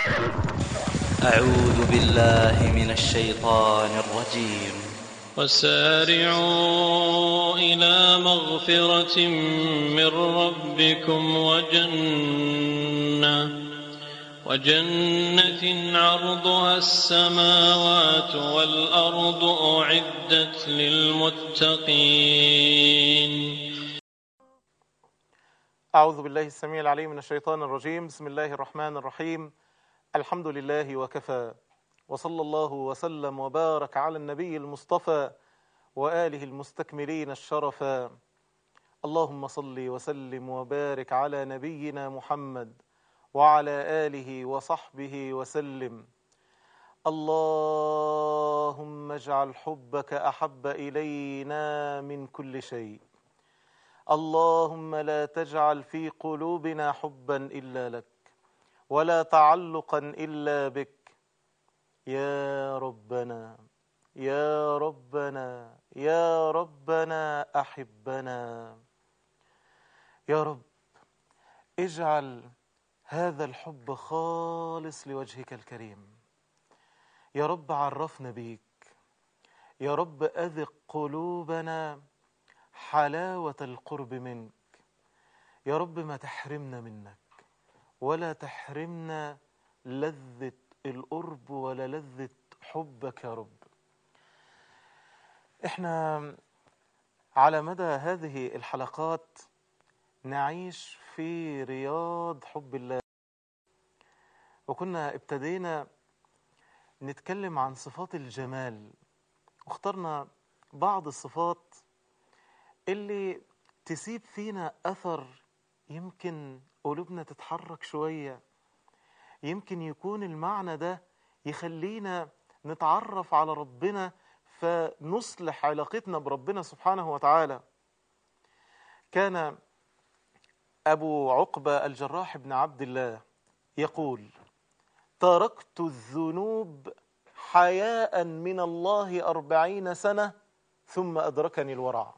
أعوذ بالله من الشيطان الرجيم وسارعوا إلى مغفرة من ربكم وجنة وجنة عرضها السماوات والأرض أعدت للمتقين أعوذ بالله السميع العليم من الشيطان الرجيم بسم الله الرحمن الرحيم الحمد لله وكفى وصلى الله وسلم وبارك على النبي المصطفى وآله المستكملين الشرفا اللهم صل وسلم وبارك على نبينا محمد وعلى آله وصحبه وسلم اللهم اجعل حبك أحب إلينا من كل شيء اللهم لا تجعل في قلوبنا حبا إلا لك ولا تعلقا إلا بك يا ربنا يا ربنا يا ربنا أحبنا يا رب اجعل هذا الحب خالص لوجهك الكريم يا رب عرفنا بيك يا رب أذق قلوبنا حلاوة القرب منك يا رب ما تحرمنا منك ولا تحرمنا لذة القرب ولا لذة حبك يا رب احنا على مدى هذه الحلقات نعيش في رياض حب الله وكنا ابتدينا نتكلم عن صفات الجمال واخترنا بعض الصفات اللي تسيب فينا أثر يمكن قلوبنا تتحرك شوية يمكن يكون المعنى ده يخلينا نتعرف على ربنا فنصلح علاقتنا بربنا سبحانه وتعالى كان أبو عقبة الجراح بن عبد الله يقول تركت الذنوب حياء من الله أربعين سنة ثم أدركني الورع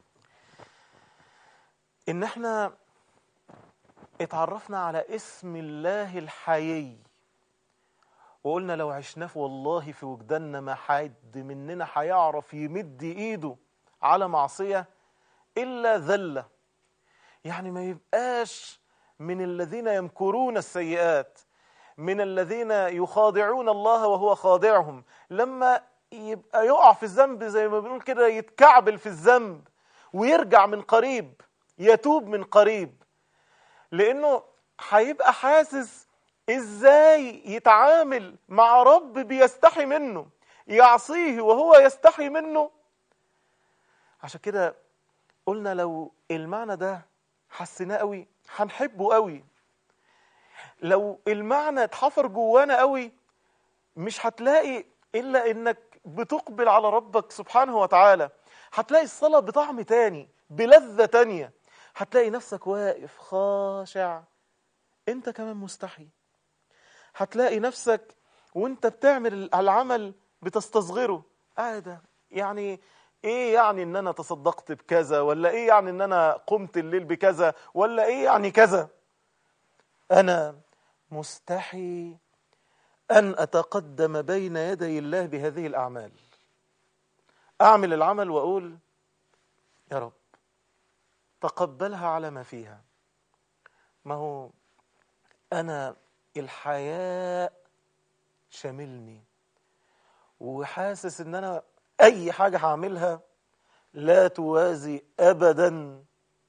إن احنا اتعرفنا على اسم الله الحيي وقلنا لو عشنا والله في وجداننا ما حد مننا هيعرف يمد ايده على معصية إلا ذلة يعني ما يبقاش من الذين يمكرون السيئات من الذين يخادعون الله وهو خادعهم لما يبقى يقع في الذنب زي ما بنقول كده يتكعبل في الذنب ويرجع من قريب يتوب من قريب لانه هيبقى حاسس ازاي يتعامل مع رب بيستحي منه يعصيه وهو يستحي منه عشان كده قلنا لو المعنى ده حسيناه قوي هنحبه قوي لو المعنى اتحفر جوانا قوي مش هتلاقي الا انك بتقبل على ربك سبحانه وتعالى هتلاقي الصلاة بطعم تاني بلذة تانية هتلاقي نفسك واقف خاشع انت كمان مستحي هتلاقي نفسك وانت بتعمل العمل بتستصغره قاعدة يعني ايه يعني ان انا تصدقت بكذا ولا ايه يعني ان انا قمت الليل بكذا ولا ايه يعني كذا انا مستحي ان اتقدم بين يدي الله بهذه الاعمال اعمل العمل واقول يا رب تقبلها على ما فيها ما هو انا الحياء شاملني وحاسس ان انا اي حاجة هعملها لا توازي ابدا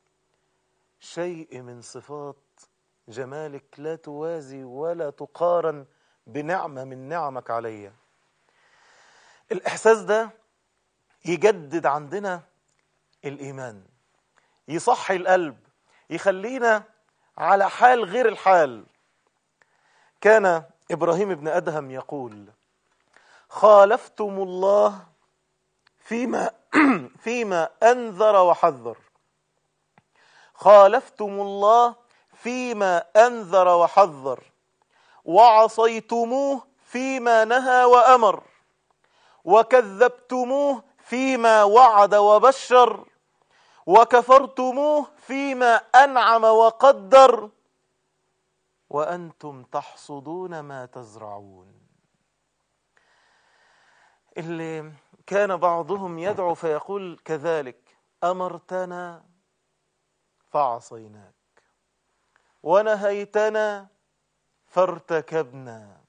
شيء من صفات جمالك لا توازي ولا تقارن بنعمة من نعمك عليا الاحساس ده يجدد عندنا الايمان يصحي القلب يخلينا على حال غير الحال كان ابراهيم بن ادهم يقول خالفتم الله فيما فيما انذر وحذر خالفتم الله فيما انذر وحذر وعصيتموه فيما نهى وامر وكذبتموه فيما وعد وبشر وكفرتموه فيما انعم وقدر وأنتم تحصدون ما تزرعون اللي كان بعضهم يدعو فيقول كذلك أمرتنا فعصيناك ونهيتنا فارتكبنا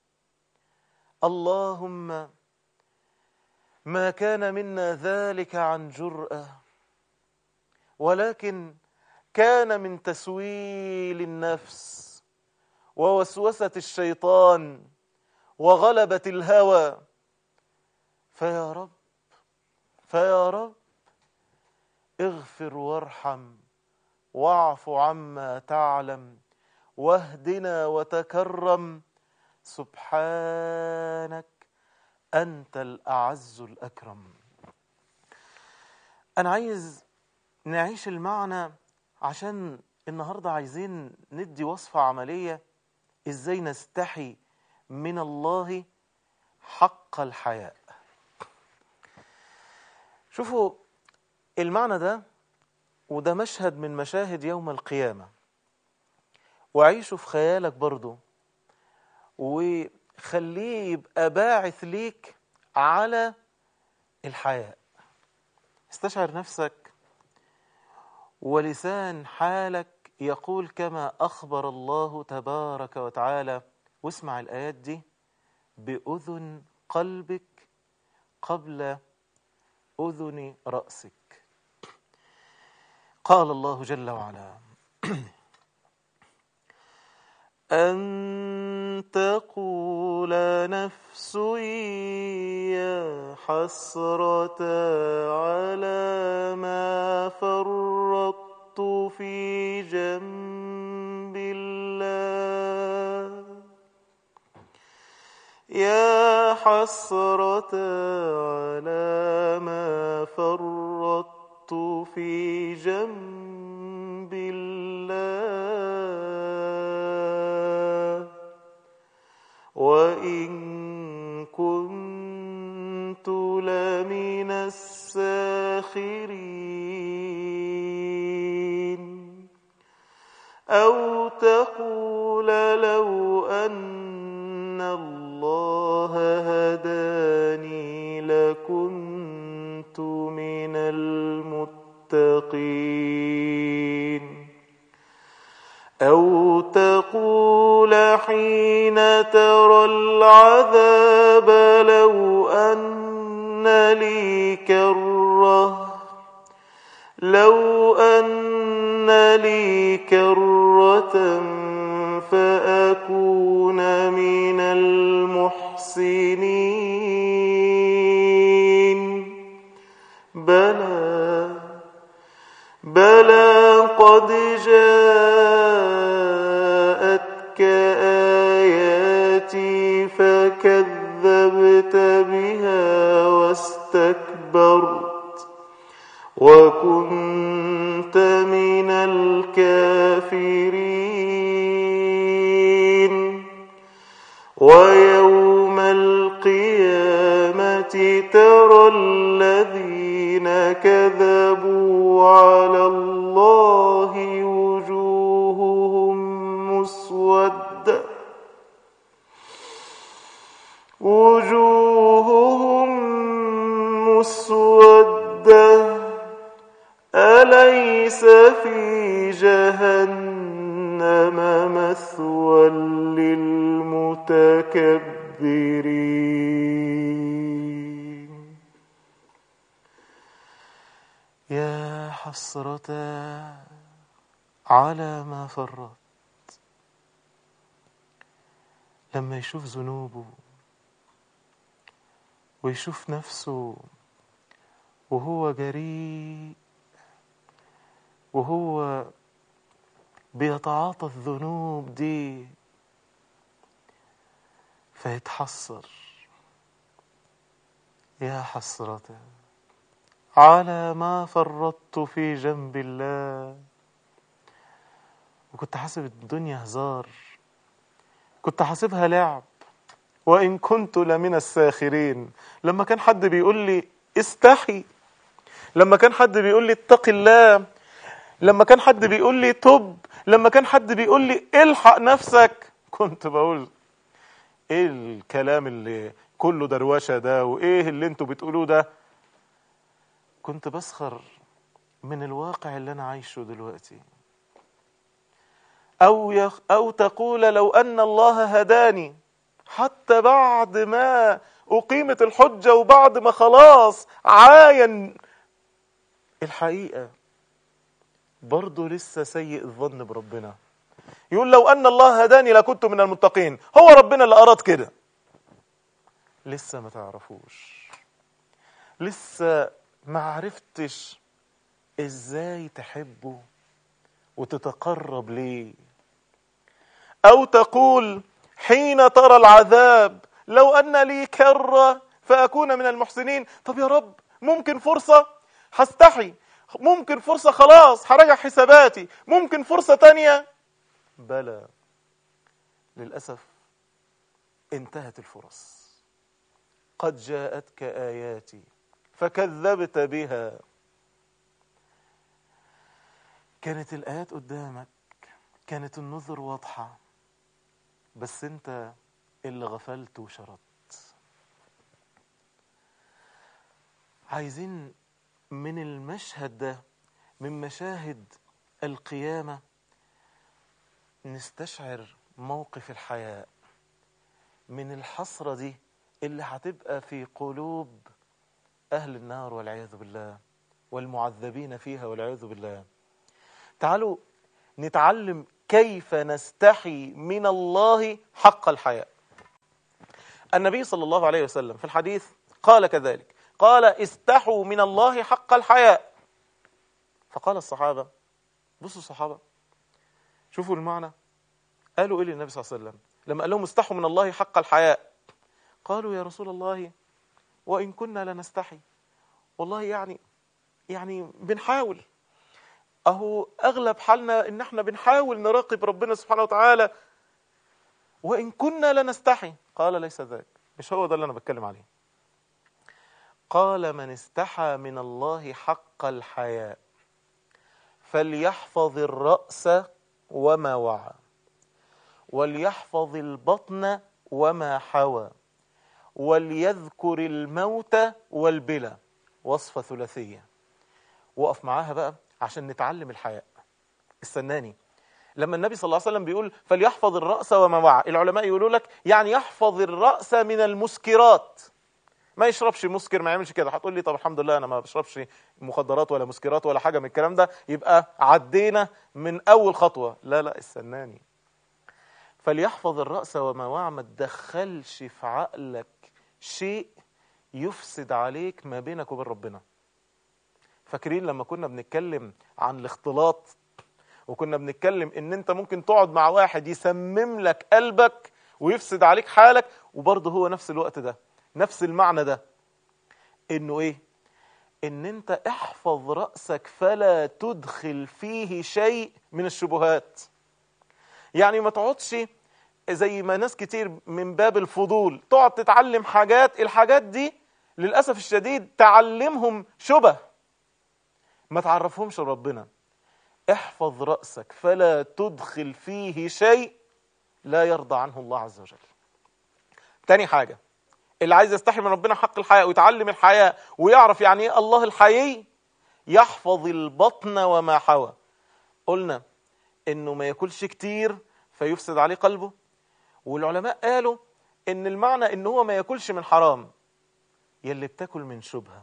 اللهم ما كان منا ذلك عن جرأة ولكن كان من تسويل النفس ووسوسة الشيطان وغلبة الهوى فيا رب فيا رب اغفر وارحم واعف عما تعلم واهدنا وتكرم سبحانك أنت الأعز الأكرم أنا عايز نعيش المعنى عشان النهاردة عايزين ندي وصفة عملية إزاي نستحي من الله حق الحياء شوفوا المعنى ده وده مشهد من مشاهد يوم القيامة وعيشه في خيالك برضو وخليه يبقى باعث ليك على الحياء استشعر نفسك ولسان حالك يقول كما أخبر الله تبارك وتعالى واسمع الآيات دي بأذن قلبك قبل أذن رأسك قال الله جل وعلا أن تقول نفس يا حسرة على ما فرطت في جنب الله يا حسرة على ما فرطت في جنب الله وإن كنت لمن الساخرين أو تقول لو أن الله هداني لكنت من المتقين أو تقول حين ترى العذاب لو أن لي كرة لو أن لي كرة فأكون من المحسنين بلى بلى قد جاءتك آياتي فكذبت بها واستكبرت وكنت من الكافرين ويوم القيامة ترى الذين كذبوا على الله وجوههم مسودة وجوههم مسودة أليس في جهنم مثوى للمتكبرين يا حسرة على ما فرط لما يشوف ذنوبه ويشوف نفسه وهو جريء وهو بيتعاطى الذنوب دي فيتحسر يا حسرة على ما فرطت في جنب الله وكنت حاسب الدنيا هزار كنت حاسبها لعب وإن كنت لمن الساخرين لما كان حد بيقول لي استحي لما كان حد بيقول لي اتق الله لما كان حد بيقول لي طب لما كان حد بيقول لي الحق نفسك كنت بقول ايه الكلام اللي كله دروشه ده وايه اللي انتوا بتقولوه ده كنت بسخر من الواقع اللي انا عايشه دلوقتي او يخ او تقول لو ان الله هداني حتى بعد ما اقيمت الحجه وبعد ما خلاص عاين الحقيقه برضه لسه سيء الظن بربنا يقول لو ان الله هداني لكنت من المتقين هو ربنا اللي اراد كده لسه ما تعرفوش لسه ما عرفتش ازاي تحبه وتتقرب ليه او تقول حين ترى العذاب لو ان لي كره فاكون من المحسنين طب يا رب ممكن فرصه هستحي ممكن فرصه خلاص هراجع حساباتي ممكن فرصه تانية بلى للاسف انتهت الفرص قد جاءتك اياتي فكذبت بها كانت الايات قدامك كانت النذر واضحه بس انت اللي غفلت وشردت عايزين من المشهد ده من مشاهد القيامه نستشعر موقف الحياء من الحسره دي اللي هتبقى في قلوب اهل النار والعياذ بالله والمعذبين فيها والعياذ بالله تعالوا نتعلم كيف نستحي من الله حق الحياء النبي صلى الله عليه وسلم في الحديث قال كذلك قال استحوا من الله حق الحياء فقال الصحابة بصوا الصحابة شوفوا المعنى قالوا ايه للنبي صلى الله عليه وسلم لما قال لهم استحوا من الله حق الحياء قالوا يا رسول الله وإن كنا لنستحي والله يعني يعني بنحاول اهو اغلب حالنا ان احنا بنحاول نراقب ربنا سبحانه وتعالى وان كنا لنستحي قال ليس ذاك مش هو ده اللي انا بتكلم عليه قال من استحى من الله حق الحياء فليحفظ الراس وما وعى وليحفظ البطن وما حوى وليذكر الموت والبلى وصفه ثلاثيه وقف معاها بقى عشان نتعلم الحياء استناني لما النبي صلى الله عليه وسلم بيقول فليحفظ الرأس وما وعى العلماء يقولوا لك يعني يحفظ الرأس من المسكرات ما يشربش مسكر ما يعملش كده هتقول لي طب الحمد لله انا ما بشربش مخدرات ولا مسكرات ولا حاجه من الكلام ده يبقى عدينا من اول خطوه لا لا استناني فليحفظ الرأس وما وعى ما تدخلش في عقلك شيء يفسد عليك ما بينك وبين ربنا فاكرين لما كنا بنتكلم عن الاختلاط وكنا بنتكلم ان انت ممكن تقعد مع واحد يسمم لك قلبك ويفسد عليك حالك وبرضه هو نفس الوقت ده نفس المعنى ده انه ايه ان انت احفظ رأسك فلا تدخل فيه شيء من الشبهات يعني ما تقعدش زي ما ناس كتير من باب الفضول تقعد تتعلم حاجات الحاجات دي للأسف الشديد تعلمهم شبه ما تعرفهمش ربنا احفظ رأسك فلا تدخل فيه شيء لا يرضى عنه الله عز وجل تاني حاجة اللي عايز يستحي من ربنا حق الحياة ويتعلم الحياة ويعرف يعني ايه الله الحيي يحفظ البطن وما حوى قلنا انه ما ياكلش كتير فيفسد عليه قلبه والعلماء قالوا ان المعنى ان هو ما ياكلش من حرام يلي بتاكل من شبهه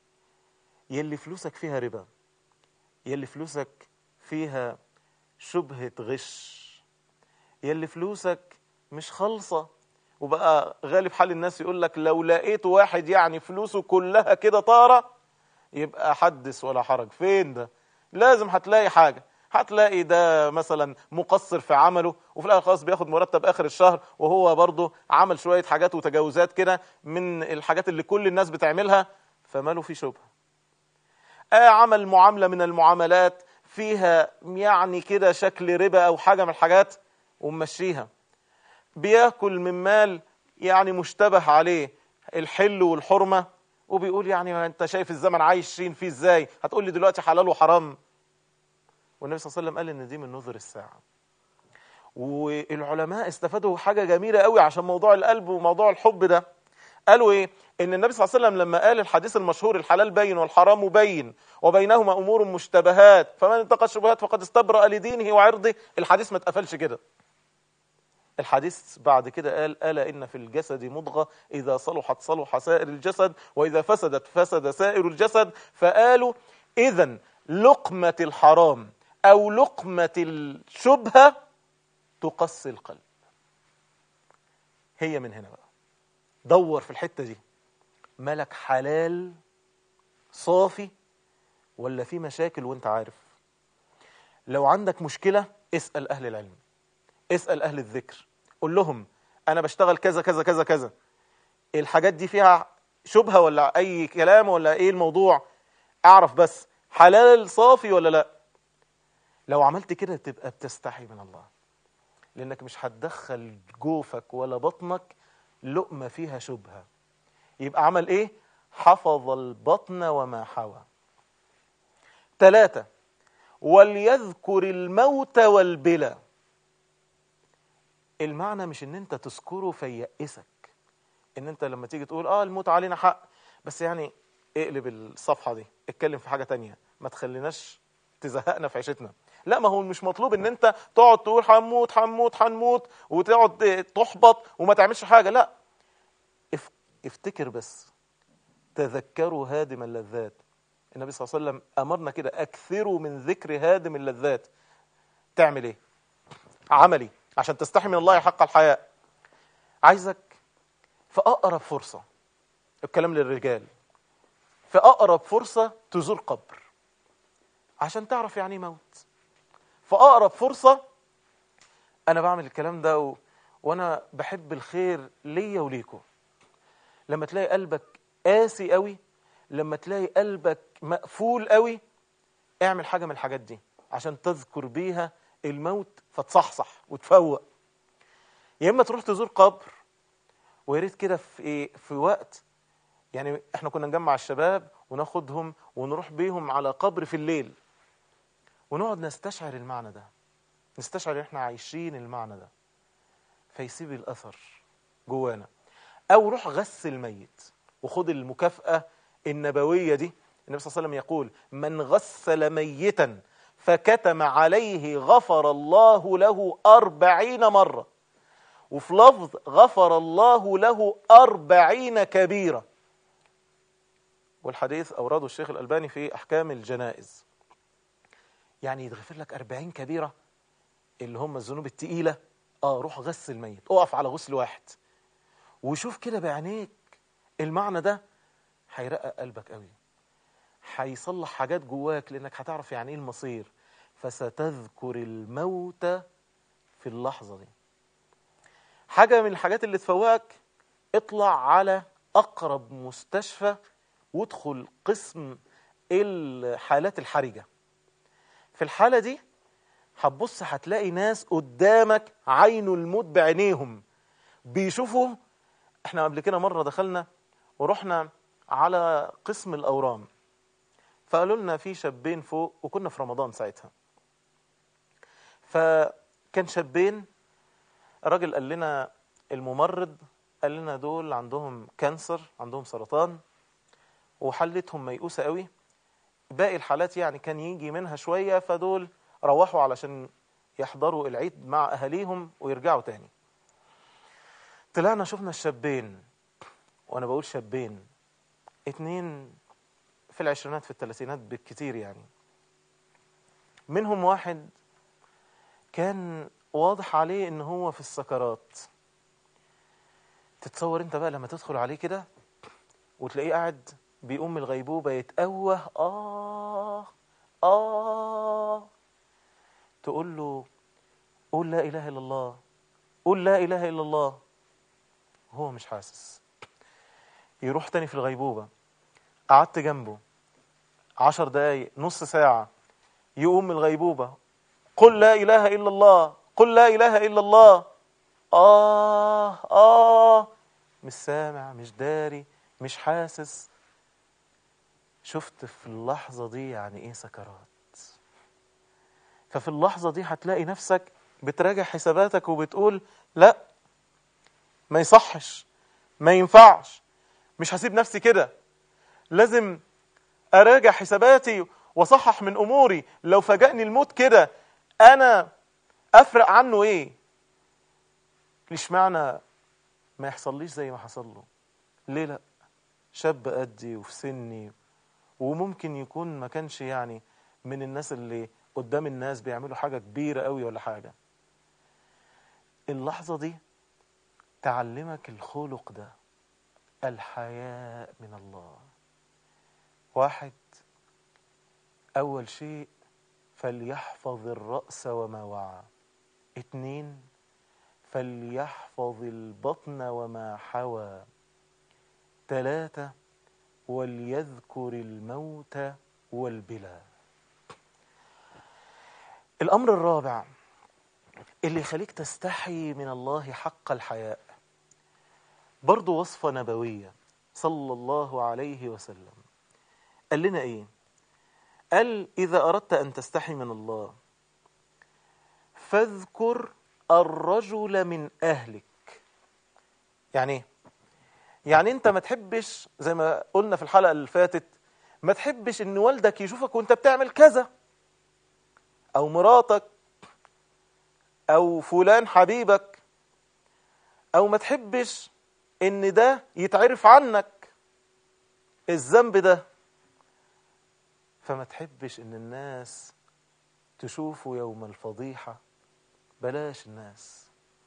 يلي فلوسك فيها ربا يلي فلوسك فيها شبهة غش يلي فلوسك مش خالصة وبقى غالب حال الناس يقول لك لو لقيت واحد يعني فلوسه كلها كده طارة يبقى حدث ولا حرج فين ده لازم هتلاقي حاجة هتلاقي ده مثلا مقصر في عمله وفي الاخر خلاص بياخد مرتب اخر الشهر وهو برضه عمل شويه حاجات وتجاوزات كده من الحاجات اللي كل الناس بتعملها فماله في شبهه آه عمل معاملة من المعاملات فيها يعني كده شكل ربا أو حاجة من الحاجات وممشيها بياكل من مال يعني مشتبه عليه الحل والحرمة وبيقول يعني انت شايف الزمن عايشين فيه ازاي هتقول لي دلوقتي حلال وحرام والنبي صلى الله عليه وسلم قال ان دي من نذر الساعه والعلماء استفادوا حاجه جميله قوي عشان موضوع القلب وموضوع الحب ده قالوا ايه ان النبي صلى الله عليه وسلم لما قال الحديث المشهور الحلال بين والحرام بين وبينهما امور مشتبهات فمن اتقى الشبهات فقد استبرأ لدينه وعرضه الحديث ما اتقفلش كده الحديث بعد كده قال ألا إن في الجسد مضغة إذا صلحت صلح سائر الجسد وإذا فسدت فسد سائر الجسد فقالوا إذا لقمة الحرام أو لقمة الشبهة تقسي القلب هي من هنا بقى دور في الحتة دي ملك حلال صافي ولا في مشاكل وانت عارف لو عندك مشكلة اسأل أهل العلم اسأل أهل الذكر قول لهم أنا بشتغل كذا كذا كذا كذا الحاجات دي فيها شبهة ولا أي كلام ولا إيه الموضوع أعرف بس حلال صافي ولا لا لو عملت كده تبقى بتستحي من الله لأنك مش هتدخل جوفك ولا بطنك لقمة فيها شبهة يبقى عمل إيه حفظ البطن وما حوى ثلاثة وليذكر الموت والبلى المعنى مش ان انت تذكره فييأسك ان انت لما تيجي تقول اه الموت علينا حق بس يعني اقلب الصفحة دي اتكلم في حاجة تانية ما تخليناش تزهقنا في عيشتنا لا ما هو مش مطلوب ان انت تقعد تقول هنموت هنموت هنموت وتقعد تحبط وما تعملش حاجة لا اف- افتكر بس تذكروا هادم اللذات النبي صلى الله عليه وسلم امرنا كده اكثروا من ذكر هادم اللذات تعمل ايه عملي عشان تستحي من الله حق الحياء عايزك في اقرب فرصه الكلام للرجال في اقرب فرصه تزور قبر عشان تعرف يعني إيه موت في اقرب فرصه انا بعمل الكلام ده و... وانا بحب الخير ليا وليكم لما تلاقي قلبك قاسي قوي لما تلاقي قلبك مقفول قوي اعمل حاجه من الحاجات دي عشان تذكر بيها الموت فتصحصح وتفوق يا اما تروح تزور قبر ويا ريت كده في ايه في وقت يعني احنا كنا نجمع الشباب وناخدهم ونروح بيهم على قبر في الليل ونقعد نستشعر المعنى ده نستشعر ان احنا عايشين المعنى ده فيسيب الاثر جوانا او روح غسل الميت وخد المكافأة النبوية دي النبي صلى الله عليه وسلم يقول من غسل ميتا فكتم عليه غفر الله له أربعين مرة وفي لفظ غفر الله له أربعين كبيرة والحديث أورده الشيخ الألباني في أحكام الجنائز يعني يتغفر لك أربعين كبيرة اللي هم الذنوب التقيلة آه روح غسل ميت اقف على غسل واحد وشوف كده بعينيك المعنى ده هيرقق قلبك قوي هيصلح حاجات جواك لانك هتعرف يعني ايه المصير فستذكر الموت في اللحظه دي حاجه من الحاجات اللي تفوقك اطلع على اقرب مستشفى وادخل قسم الحالات الحرجه في الحاله دي هتبص هتلاقي ناس قدامك عينوا الموت بعينيهم بيشوفوا احنا قبل كده مره دخلنا ورحنا على قسم الاورام فقالوا لنا في شابين فوق وكنا في رمضان ساعتها فكان شابين الراجل قال لنا الممرض قال لنا دول عندهم كانسر عندهم سرطان وحالتهم ميؤوسه قوي باقي الحالات يعني كان يجي منها شويه فدول روحوا علشان يحضروا العيد مع اهاليهم ويرجعوا تاني طلعنا شفنا الشابين وانا بقول شابين اتنين في العشرينات في الثلاثينات بالكتير يعني منهم واحد كان واضح عليه ان هو في السكرات تتصور انت بقى لما تدخل عليه كده وتلاقيه قاعد بيقوم من الغيبوبة يتأوه آه آه تقول له قول لا إله إلا الله قول لا إله إلا الله هو مش حاسس يروح تاني في الغيبوبة قعدت جنبه عشر دقايق نص ساعة يقوم من الغيبوبة قل لا إله إلا الله قل لا إله إلا الله آه آه مش سامع مش داري مش حاسس شفت في اللحظة دي يعني إيه سكرات ففي اللحظة دي هتلاقي نفسك بتراجع حساباتك وبتقول لا ما يصحش ما ينفعش مش هسيب نفسي كده لازم اراجع حساباتي واصحح من اموري لو فاجأني الموت كده انا افرق عنه ايه ليش معنى ما يحصليش زي ما حصل له ليه لا شاب قدي وفي سني وممكن يكون ما كانش يعني من الناس اللي قدام الناس بيعملوا حاجة كبيرة قوي ولا حاجة اللحظة دي تعلمك الخلق ده الحياء من الله واحد أول شيء فليحفظ الرأس وما وعى اتنين فليحفظ البطن وما حوى تلاتة وليذكر الموت والبلا الأمر الرابع اللي يخليك تستحي من الله حق الحياء برضو وصفة نبوية صلى الله عليه وسلم قال لنا ايه قال إذا أردت أن تستحي من الله فاذكر الرجل من أهلك يعني ايه يعني انت ما تحبش زي ما قلنا في الحلقة اللي فاتت ما تحبش ان والدك يشوفك وانت بتعمل كذا او مراتك او فلان حبيبك او ما تحبش ان ده يتعرف عنك الذنب ده فما تحبش ان الناس تشوفه يوم الفضيحة بلاش الناس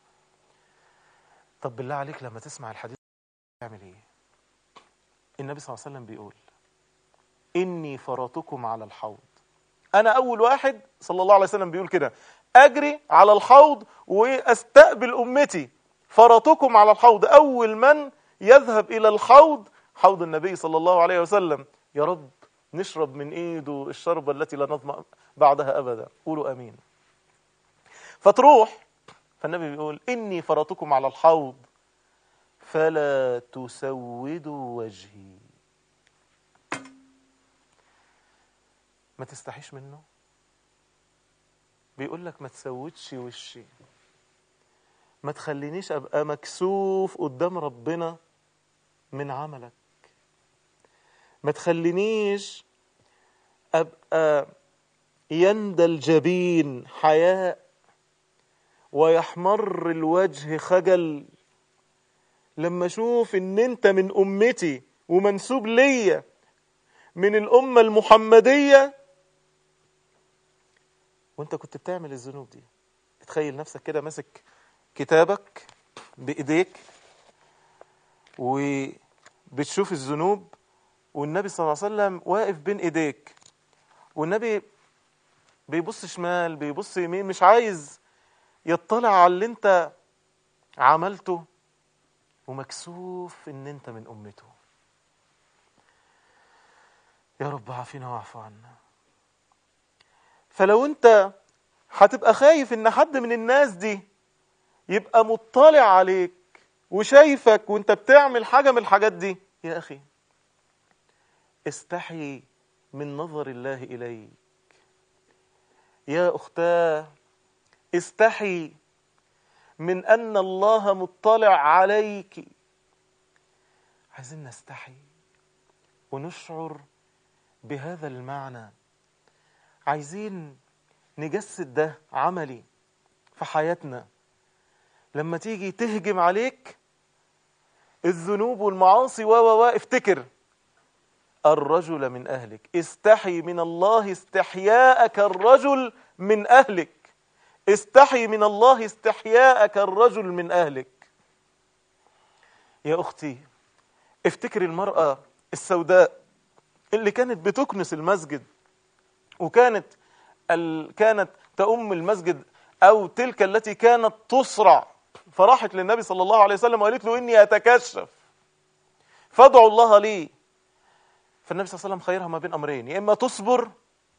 طب بالله عليك لما تسمع الحديث تعمل ايه النبي صلى الله عليه وسلم بيقول اني فرطكم على الحوض انا اول واحد صلى الله عليه وسلم بيقول كده اجري على الحوض واستقبل امتي فرطكم على الحوض اول من يذهب الى الحوض حوض النبي صلى الله عليه وسلم يا رب نشرب من ايده الشربة التي لا نظمأ بعدها ابدا قولوا امين فتروح فالنبي بيقول اني فرطكم على الحوض فلا تسودوا وجهي ما تستحيش منه بيقول لك ما تسودش وشي ما تخلينيش ابقى مكسوف قدام ربنا من عملك ما تخلينيش ابقى يندى الجبين حياء ويحمر الوجه خجل لما اشوف ان انت من امتي ومنسوب ليا من الامه المحمديه وانت كنت بتعمل الذنوب دي تخيل نفسك كده ماسك كتابك بايديك وبتشوف الذنوب والنبي صلى الله عليه وسلم واقف بين ايديك والنبي بيبص شمال بيبص يمين مش عايز يطلع على اللي انت عملته ومكسوف ان انت من امته يا رب عافينا واعف عنا فلو انت هتبقى خايف ان حد من الناس دي يبقى مطلع عليك وشايفك وانت بتعمل حاجة من الحاجات دي يا اخي استحي من نظر الله اليك يا اختاه استحي من ان الله مطلع عليك عايزين نستحي ونشعر بهذا المعنى عايزين نجسد ده عملي في حياتنا لما تيجي تهجم عليك الذنوب والمعاصي و و افتكر الرجل من اهلك استحي من الله استحياءك الرجل من اهلك استحي من الله استحياءك الرجل من اهلك يا اختي افتكر المراه السوداء اللي كانت بتكنس المسجد وكانت ال... كانت تؤم المسجد او تلك التي كانت تصرع فراحت للنبي صلى الله عليه وسلم وقالت له اني اتكشف فادعوا الله لي فالنبي صلى الله عليه وسلم خيرها ما بين امرين يا اما تصبر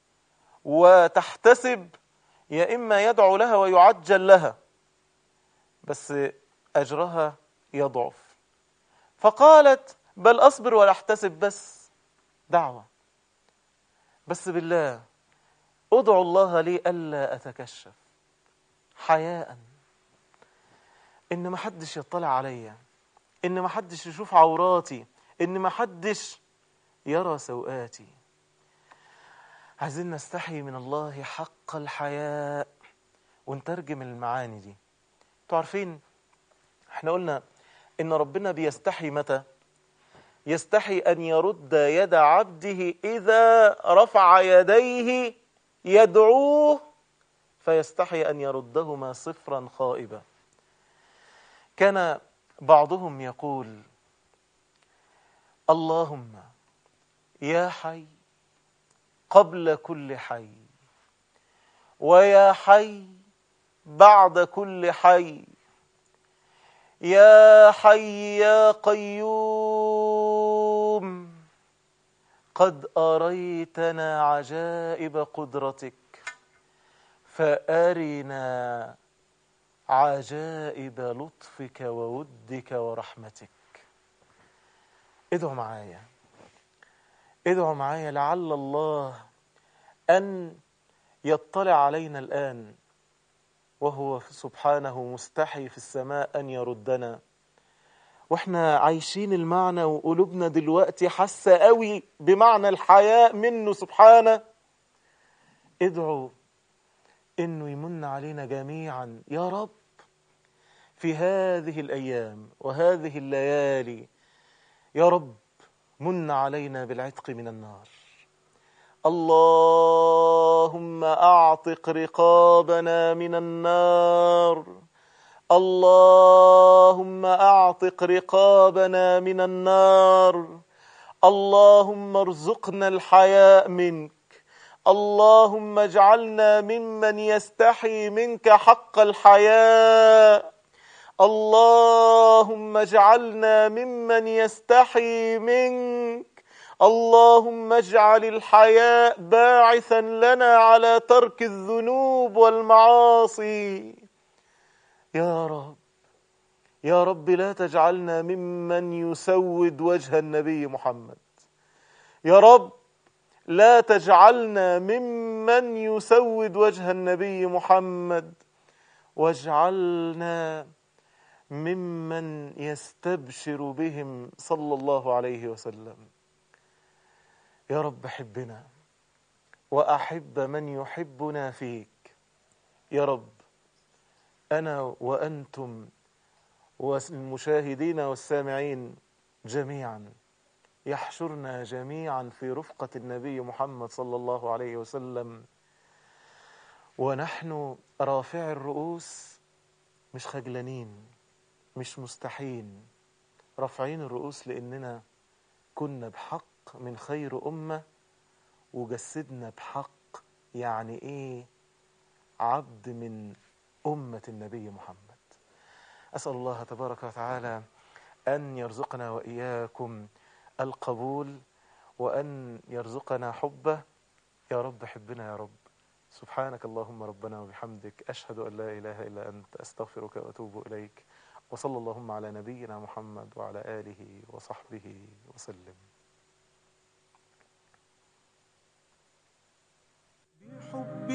وتحتسب يا اما يدعو لها ويعجل لها بس اجرها يضعف فقالت بل اصبر ولا احتسب بس دعوه بس بالله ادعوا الله لي ألا أتكشف حياء إن ما حدش يطلع عليا إن ما حدش يشوف عوراتي إن ما حدش يرى سوآتي عايزين نستحي من الله حق الحياء ونترجم المعاني دي انتوا عارفين احنا قلنا ان ربنا بيستحي متى يستحي ان يرد يد عبده اذا رفع يديه يدعوه فيستحي ان يردهما صفرا خائبا كان بعضهم يقول اللهم يا حي قبل كل حي ويا حي بعد كل حي يا حي يا قيوم قد أريتنا عجائب قدرتك فأرنا عجائب لطفك وودك ورحمتك ادعوا معايا ادعوا معايا لعل الله أن يطلع علينا الآن وهو سبحانه مستحي في السماء أن يردنا واحنا عايشين المعنى وقلوبنا دلوقتي حاسة قوي بمعنى الحياء منه سبحانه ادعوا انه يمن علينا جميعا يا رب في هذه الايام وهذه الليالي يا رب من علينا بالعتق من النار اللهم اعتق رقابنا من النار اللهم اعتق رقابنا من النار اللهم ارزقنا الحياء منك اللهم اجعلنا ممن يستحي منك حق الحياء اللهم اجعلنا ممن يستحي منك اللهم اجعل الحياء باعثا لنا على ترك الذنوب والمعاصي يا رب يا رب لا تجعلنا ممن يسود وجه النبي محمد يا رب لا تجعلنا ممن يسود وجه النبي محمد واجعلنا ممن يستبشر بهم صلى الله عليه وسلم يا رب حبنا واحب من يحبنا فيك يا رب انا وانتم والمشاهدين والسامعين جميعا يحشرنا جميعا في رفقه النبي محمد صلى الله عليه وسلم ونحن رافع الرؤوس مش خجلانين مش مستحين رافعين الرؤوس لاننا كنا بحق من خير امه وجسدنا بحق يعني ايه عبد من امه النبي محمد اسال الله تبارك وتعالى ان يرزقنا واياكم القبول وان يرزقنا حبه يا رب حبنا يا رب سبحانك اللهم ربنا وبحمدك اشهد ان لا اله الا انت استغفرك واتوب اليك وصلى اللهم على نبينا محمد وعلى اله وصحبه وسلم